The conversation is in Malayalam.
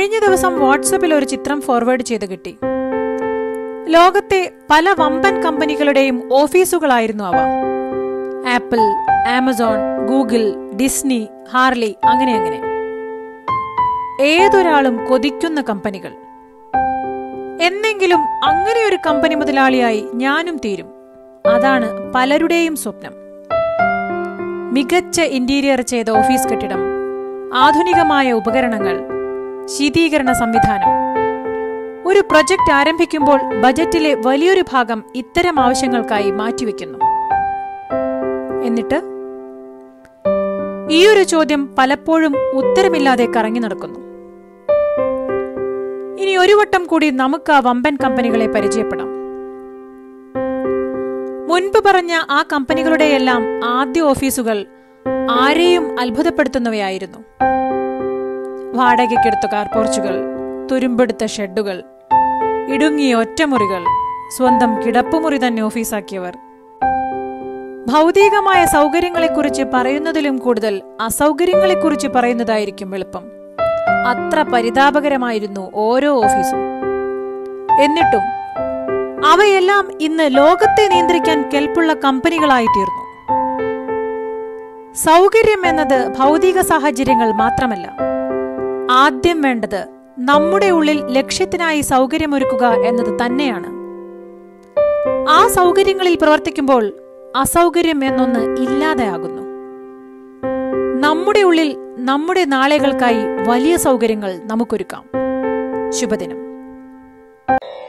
കഴിഞ്ഞ ദിവസം വാട്സപ്പിൽ ഒരു ചിത്രം ഫോർവേഡ് ചെയ്ത് കിട്ടി ലോകത്തെ പല വമ്പൻ കമ്പനികളുടെയും ഓഫീസുകളായിരുന്നു അവ Apple Amazon Google Disney Harley അങ്ങനെ അങ്ങനെ ഏതൊരാളും കൊതിക്കുന്ന കമ്പനികൾ എന്നെങ്കിലും അങ്ങനെ ഒരു കമ്പനി മുതലാളിയായി ഞാനും തീരും അതാണ് പലരുടെയും സ്വപ്നം മികച്ച ഇന്റീരിയർ ചെയ്ത ഓഫീസ് കെട്ടിടം ആധുനികമായ ഉപകരണങ്ങൾ ശീതീകരണ സംവിധാനം ഒരു പ്രൊജക്ട് ആരംഭിക്കുമ്പോൾ ബജറ്റിലെ വലിയൊരു ഭാഗം ഇത്തരം ആവശ്യങ്ങൾക്കായി മാറ്റിവെക്കുന്നു എന്നിട്ട് ഈയൊരു ചോദ്യം പലപ്പോഴും ഉത്തരമില്ലാതെ കറങ്ങി നടക്കുന്നു ഇനി ഒരു വട്ടം കൂടി നമുക്ക് ആ വമ്പൻ കമ്പനികളെ പരിചയപ്പെടാം മുൻപ് പറഞ്ഞ ആ കമ്പനികളുടെയെല്ലാം ആദ്യ ഓഫീസുകൾ ആരെയും അത്ഭുതപ്പെടുത്തുന്നവയായിരുന്നു വാടകയ്ക്കെടുത്ത കാർപോർച്ചുകൾ തുരുമ്പെടുത്ത ഷെഡുകൾ ഇടുങ്ങിയ ഒറ്റമുറികൾ സ്വന്തം കിടപ്പുമുറി തന്നെ ഓഫീസാക്കിയവർ ഭൗതികമായ സൗകര്യങ്ങളെക്കുറിച്ച് പറയുന്നതിലും കൂടുതൽ അസൗകര്യങ്ങളെക്കുറിച്ച് പറയുന്നതായിരിക്കും എളുപ്പം അത്ര പരിതാപകരമായിരുന്നു ഓരോ ഓഫീസും എന്നിട്ടും അവയെല്ലാം ഇന്ന് ലോകത്തെ നിയന്ത്രിക്കാൻ കെൽപ്പുള്ള കമ്പനികളായി തീർന്നു സൗകര്യം എന്നത് ഭൗതിക സാഹചര്യങ്ങൾ മാത്രമല്ല ആദ്യം വേണ്ടത് നമ്മുടെ ഉള്ളിൽ ലക്ഷ്യത്തിനായി സൗകര്യമൊരുക്കുക എന്നത് തന്നെയാണ് ആ സൗകര്യങ്ങളിൽ പ്രവർത്തിക്കുമ്പോൾ അസൗകര്യം എന്നൊന്ന് ഇല്ലാതെയാകുന്നു നമ്മുടെ ഉള്ളിൽ നമ്മുടെ നാളെകൾക്കായി വലിയ സൗകര്യങ്ങൾ നമുക്കൊരുക്കാം ശുഭദിനം